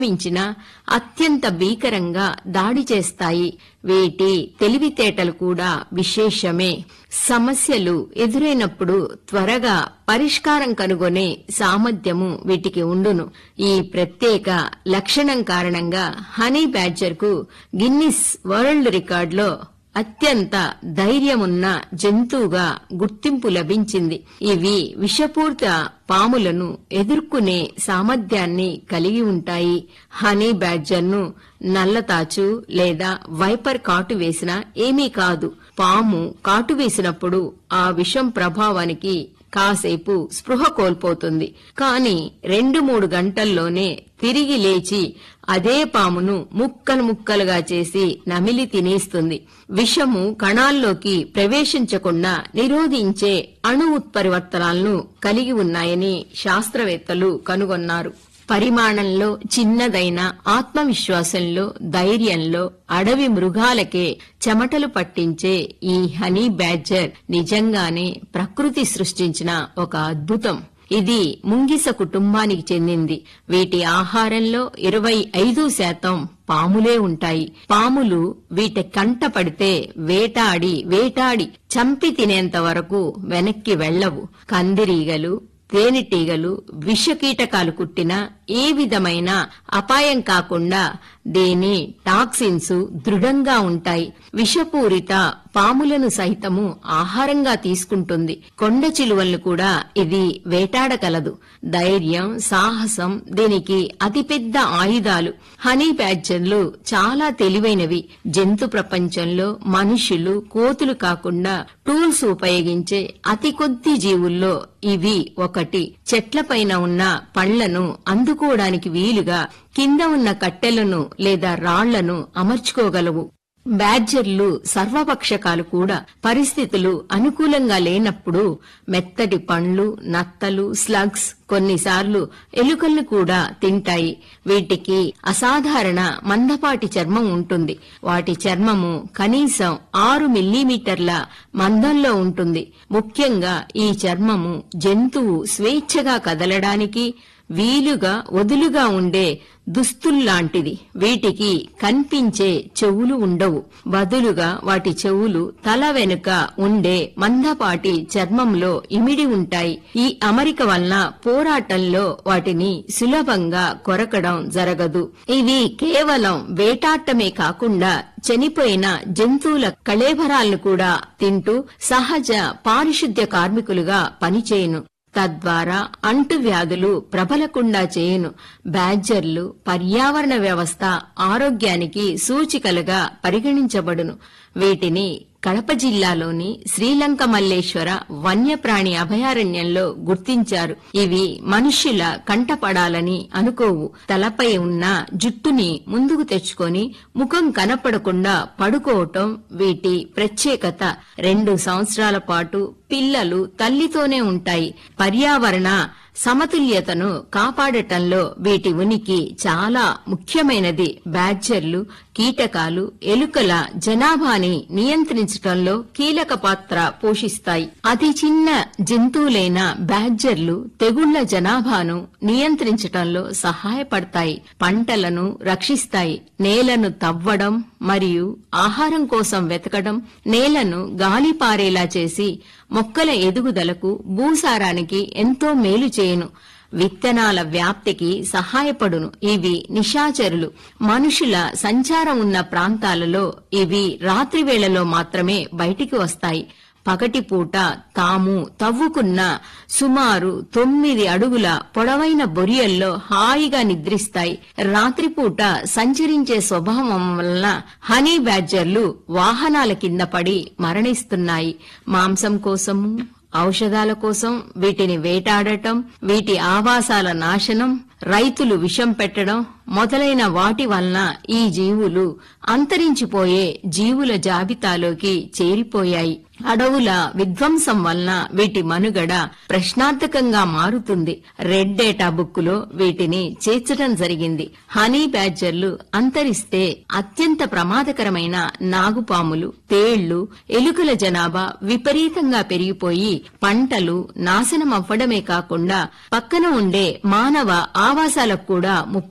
వించిన అత్యంత భీకరంగా దాడి చేస్తాయి వీటి తెలివితేటలు కూడా విశేషమే సమస్యలు ఎదురైనప్పుడు త్వరగా పరిష్కారం కనుగొనే సామర్థ్యము వీటికి ఉండును ఈ ప్రత్యేక లక్షణం కారణంగా హనీ బ్యాడ్జర్ కు గిన్నిస్ వరల్డ్ రికార్డులో అత్యంత ధైర్యమున్న జంతువుగా గుర్తింపు లభించింది ఇవి విషపూరిత పాములను ఎదుర్కొనే సామర్థ్యాన్ని కలిగి ఉంటాయి హనీ బ్యాడ్జర్ను నల్లతాచు లేదా వైపర్ కాటు వేసినా ఏమీ కాదు పాము కాటు వేసినప్పుడు ఆ విషం ప్రభావానికి కాసేపు స్పృహ కోల్పోతుంది కాని రెండు మూడు గంటల్లోనే తిరిగి లేచి అదే పామును ముక్కలు ముక్కలుగా చేసి నమిలి తినేస్తుంది విషము కణాల్లోకి ప్రవేశించకుండా నిరోధించే అణు ఉత్పరివర్తనాలను కలిగి ఉన్నాయని శాస్త్రవేత్తలు కనుగొన్నారు పరిమాణంలో చిన్నదైన ఆత్మవిశ్వాసంలో ధైర్యంలో అడవి మృగాలకే చెమటలు పట్టించే ఈ హనీ బ్యాడ్జర్ నిజంగానే ప్రకృతి సృష్టించిన ఒక అద్భుతం ఇది ముంగిస కుటుంబానికి చెందింది వీటి ఆహారంలో ఇరవై ఐదు శాతం పాములే ఉంటాయి పాములు వీటి కంట పడితే వేటాడి వేటాడి చంపి తినేంత వరకు వెనక్కి వెళ్లవు కందిరీగలు తేనెటీగలు విషకీటకాలు కుట్టిన ఏ విధమైన అపాయం కాకుండా దీని టాక్సిన్స్ దృఢంగా ఉంటాయి విషపూరిత పాములను సైతము ఆహారంగా తీసుకుంటుంది కొండ చిలువలను కూడా ఇది వేటాడగలదు ధైర్యం సాహసం దీనికి అతిపెద్ద ఆయుధాలు హనీ బ్యాడ్జర్లు చాలా తెలివైనవి జంతు ప్రపంచంలో మనుషులు కోతులు కాకుండా టూల్స్ ఉపయోగించే అతి కొద్ది జీవుల్లో ఇవి ఒకటి చెట్లపైన ఉన్న పళ్లను అందుకోవడానికి వీలుగా కింద ఉన్న కట్టెలను లేదా రాళ్లను అమర్చుకోగలవు బ్యాడ్జర్లు సర్వపక్షకాలు కూడా పరిస్థితులు అనుకూలంగా లేనప్పుడు మెత్తటి పండ్లు నత్తలు స్లగ్స్ కొన్నిసార్లు ఎలుకలను కూడా తింటాయి వీటికి అసాధారణ మందపాటి చర్మం ఉంటుంది వాటి చర్మము కనీసం ఆరు మిల్లీమీటర్ల మందంలో ఉంటుంది ముఖ్యంగా ఈ చర్మము జంతువు స్వేచ్ఛగా కదలడానికి వీలుగా వదులుగా ఉండే దుస్తుల్లాంటిది వీటికి కనిపించే చెవులు ఉండవు బదులుగా వాటి చెవులు తల వెనుక ఉండే మందపాటి చర్మంలో ఇమిడి ఉంటాయి ఈ అమరిక వలన పోరాటంలో వాటిని సులభంగా కొరకడం జరగదు ఇవి కేవలం వేటాటమే కాకుండా చనిపోయిన జంతువుల కళేభరాలను కూడా తింటూ సహజ పారిశుద్ధ్య కార్మికులుగా పనిచేయును తద్వారా అంటువ్యాధులు ప్రబలకుండా చేయును బ్యాడ్జర్లు పర్యావరణ వ్యవస్థ ఆరోగ్యానికి సూచికలుగా పరిగణించబడును వీటిని కడప జిల్లాలోని శ్రీలంక మల్లేశ్వర వన్యప్రాణి అభయారణ్యంలో గుర్తించారు ఇవి మనుష్యుల కంటపడాలని అనుకోవు తలపై ఉన్న జుట్టుని ముందుకు తెచ్చుకొని ముఖం కనపడకుండా పడుకోవటం వీటి ప్రత్యేకత రెండు సంవత్సరాల పాటు పిల్లలు తల్లితోనే ఉంటాయి పర్యావరణ సమతుల్యతను కాపాడటంలో వీటి ఉనికి చాలా ముఖ్యమైనది బ్యాడ్జర్లు కీటకాలు ఎలుకల జనాభాని నియంత్రించటంలో కీలక పాత్ర పోషిస్తాయి అతి చిన్న జంతువులైన బ్యాడ్జర్లు తెగుళ్ల జనాభాను నియంత్రించటంలో సహాయపడతాయి పంటలను రక్షిస్తాయి నేలను తవ్వడం మరియు ఆహారం కోసం వెతకడం నేలను గాలి పారేలా చేసి మొక్కల ఎదుగుదలకు భూసారానికి ఎంతో మేలు చేయును విత్తనాల వ్యాప్తికి సహాయపడును ఇవి నిశాచరులు మనుషుల సంచారం ఉన్న ప్రాంతాలలో ఇవి రాత్రి వేళలో మాత్రమే బయటికి వస్తాయి పగటిపూట తాము తవ్వుకున్న సుమారు తొమ్మిది అడుగుల పొడవైన బొరియల్లో హాయిగా నిద్రిస్తాయి రాత్రిపూట సంచరించే స్వభావం వలన హనీ బ్యాడ్జర్లు వాహనాల కింద పడి మరణిస్తున్నాయి మాంసం కోసము ఔషధాల కోసం వీటిని వేటాడటం వీటి ఆవాసాల నాశనం రైతులు విషం పెట్టడం మొదలైన వాటి వలన ఈ జీవులు అంతరించిపోయే జీవుల జాబితాలోకి చేరిపోయాయి అడవుల విధ్వంసం వలన వీటి మనుగడ ప్రశ్నార్థకంగా మారుతుంది రెడ్ డేటా బుక్కులో వీటిని చేర్చడం జరిగింది హనీ బ్యాడ్జర్లు అంతరిస్తే అత్యంత ప్రమాదకరమైన నాగుపాములు తేళ్లు ఎలుకల జనాభా విపరీతంగా పెరిగిపోయి పంటలు నాశనం అవ్వడమే కాకుండా పక్కన ఉండే మానవ ఆవాసాలకు కూడా ముప్పు పెరుగుతుంది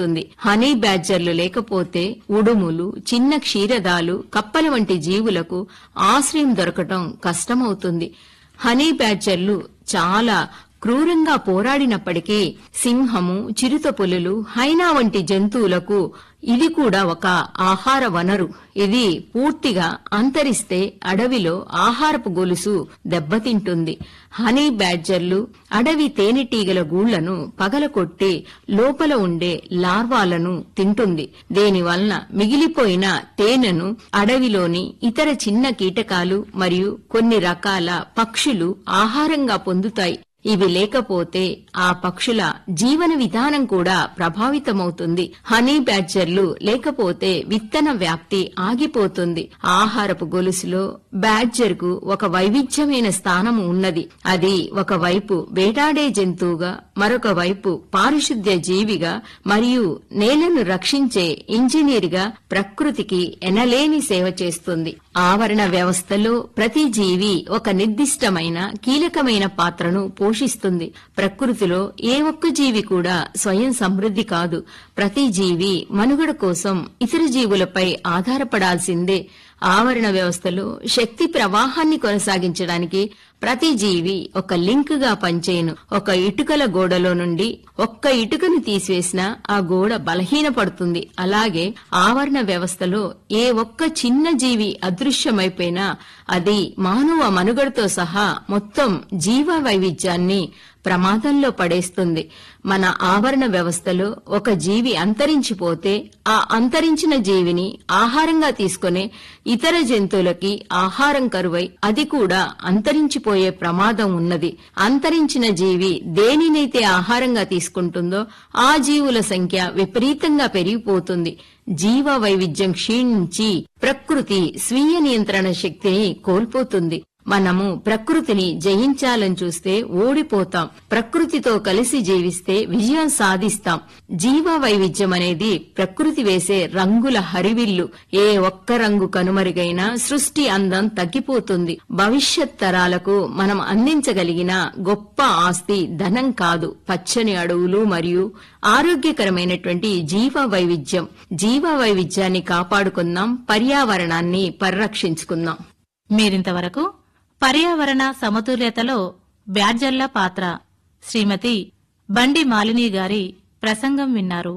దెబ్బతింటుంది హనీ బ్యాడ్జర్లు లేకపోతే ఉడుములు చిన్న క్షీరదాలు కప్పల వంటి జీవులకు ఆశ్రయం దొరకటం కష్టమవుతుంది హనీ బ్యాడ్జర్లు చాలా క్రూరంగా పోరాడినప్పటికీ సింహము చిరుత పులులు హైనా వంటి జంతువులకు ఇది కూడా ఒక ఆహార వనరు ఇది పూర్తిగా అంతరిస్తే అడవిలో ఆహారపు గొలుసు దెబ్బతింటుంది హనీ బ్యాడ్జర్లు అడవి తేనెటీగల గూళ్లను పగలకొట్టి లోపల ఉండే లార్వాలను తింటుంది దీనివలన మిగిలిపోయిన తేనెను అడవిలోని ఇతర చిన్న కీటకాలు మరియు కొన్ని రకాల పక్షులు ఆహారంగా పొందుతాయి ఇవి లేకపోతే ఆ పక్షుల జీవన విధానం కూడా ప్రభావితమవుతుంది హనీ బ్యాడ్జర్లు లేకపోతే విత్తన వ్యాప్తి ఆగిపోతుంది ఆహారపు గొలుసులో బ్యాడ్జర్ కు ఒక వైవిధ్యమైన స్థానము ఉన్నది అది ఒకవైపు వేటాడే జంతువుగా మరొక వైపు పారిశుద్ధ్య జీవిగా మరియు నేలను రక్షించే ఇంజనీర్గా ప్రకృతికి ఎనలేని సేవ చేస్తుంది ఆవరణ వ్యవస్థలో ప్రతి జీవి ఒక నిర్దిష్టమైన కీలకమైన పాత్రను పోషిస్తుంది ప్రకృతిలో ఏ ఒక్క జీవి కూడా స్వయం సమృద్ధి కాదు ప్రతి జీవి మనుగడ కోసం ఇతర జీవులపై ఆధారపడాల్సిందే ఆవరణ వ్యవస్థలో శక్తి ప్రవాహాన్ని కొనసాగించడానికి ప్రతి జీవి ఒక లింక్ గా పనిచేయను ఒక ఇటుకల గోడలో నుండి ఒక్క ఇటుకను తీసివేసినా ఆ గోడ బలహీనపడుతుంది అలాగే ఆవరణ వ్యవస్థలో ఏ ఒక్క చిన్న జీవి అదృశ్యమైపోయినా అది మానవ మనుగడతో సహా మొత్తం జీవ వైవిధ్యాన్ని ప్రమాదంలో పడేస్తుంది మన ఆవరణ వ్యవస్థలో ఒక జీవి అంతరించిపోతే ఆ అంతరించిన జీవిని ఆహారంగా తీసుకునే ఇతర జంతువులకి ఆహారం కరువై అది కూడా అంతరించిపోయే ప్రమాదం ఉన్నది అంతరించిన జీవి దేనినైతే ఆహారంగా తీసుకుంటుందో ఆ జీవుల సంఖ్య విపరీతంగా పెరిగిపోతుంది జీవ వైవిధ్యం క్షీణించి ప్రకృతి స్వీయ నియంత్రణ శక్తిని కోల్పోతుంది మనము ప్రకృతిని జయించాలని చూస్తే ఓడిపోతాం ప్రకృతితో కలిసి జీవిస్తే విజయం సాధిస్తాం జీవ వైవిధ్యం అనేది ప్రకృతి వేసే రంగుల హరివిల్లు ఏ ఒక్క రంగు కనుమరుగైనా సృష్టి అందం తగ్గిపోతుంది భవిష్యత్ తరాలకు మనం అందించగలిగిన గొప్ప ఆస్తి ధనం కాదు పచ్చని అడవులు మరియు ఆరోగ్యకరమైనటువంటి జీవ వైవిధ్యం జీవ వైవిధ్యాన్ని కాపాడుకుందాం పర్యావరణాన్ని పరిరక్షించుకుందాం మీరింతవరకు పర్యావరణ సమతుల్యతలో బ్యాడ్జర్ల పాత్ర శ్రీమతి బండి మాలిని గారి ప్రసంగం విన్నారు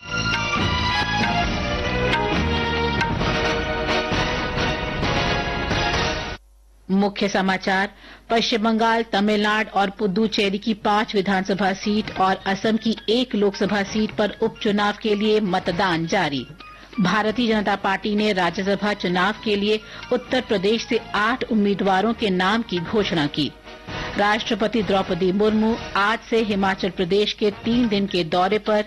मुख्य समाचार पश्चिम बंगाल तमिलनाडु और पुदुचेरी की पांच विधानसभा सीट और असम की एक लोकसभा सीट पर उपचुनाव के लिए मतदान जारी भारतीय जनता पार्टी ने राज्यसभा चुनाव के लिए उत्तर प्रदेश से आठ उम्मीदवारों के नाम की घोषणा की राष्ट्रपति द्रौपदी मुर्मू आज से हिमाचल प्रदेश के तीन दिन के दौरे पर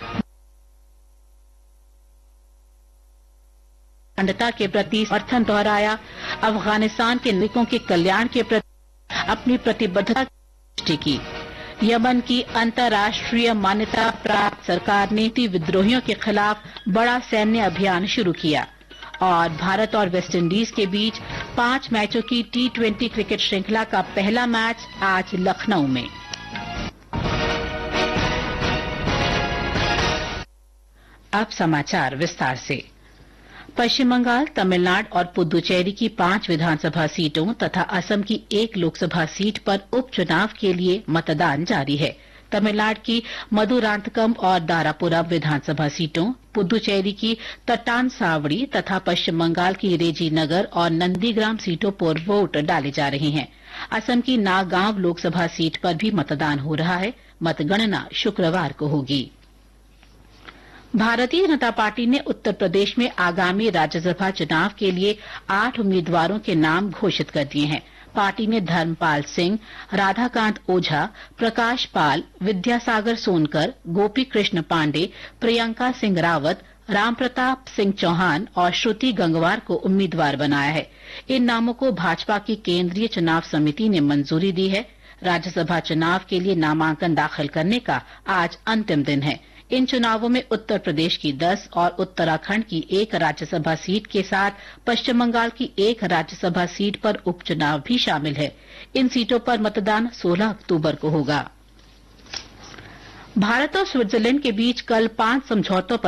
अखंडता के प्रति समर्थन दोहराया अफगानिस्तान के नागरिकों के कल्याण के प्रति अपनी प्रतिबद्धता की पुष्टि की यमन की अंतर्राष्ट्रीय मान्यता प्राप्त सरकार ने ती विद्रोहियों के खिलाफ बड़ा सैन्य अभियान शुरू किया और भारत और वेस्टइंडीज के बीच पांच मैचों की टी ट्वेंटी क्रिकेट श्रृंखला का पहला मैच आज लखनऊ में अब समाचार विस्तार से पश्चिम बंगाल तमिलनाडु और पुदुचेरी की पांच विधानसभा सीटों तथा असम की एक लोकसभा सीट पर उपचुनाव के लिए मतदान जारी है तमिलनाडु की मधुरांतकम और दारापुरम विधानसभा सीटों पुदुचेरी की तटान सावड़ी तथा पश्चिम बंगाल की रेजी नगर और नंदीग्राम सीटों पर वोट डाले जा रहे हैं असम की नागांव लोकसभा सीट पर भी मतदान हो रहा है मतगणना शुक्रवार को होगी भारतीय जनता पार्टी ने उत्तर प्रदेश में आगामी राज्यसभा चुनाव के लिए आठ उम्मीदवारों के नाम घोषित कर दिए हैं पार्टी ने धर्मपाल सिंह राधाकांत ओझा प्रकाश पाल विद्यासागर सोनकर गोपी कृष्ण पांडे प्रियंका सिंह रावत राम प्रताप सिंह चौहान और श्रुति गंगवार को उम्मीदवार बनाया है इन नामों को भाजपा की केंद्रीय चुनाव समिति ने मंजूरी दी है राज्यसभा चुनाव के लिए नामांकन दाखिल करने का आज अंतिम दिन है इन चुनावों में उत्तर प्रदेश की 10 और उत्तराखंड की एक राज्यसभा सीट के साथ पश्चिम बंगाल की एक राज्यसभा सीट पर उपचुनाव भी शामिल है इन सीटों पर मतदान 16 अक्टूबर को होगा भारत और स्विट्जरलैंड के बीच कल पांच समझौतों पर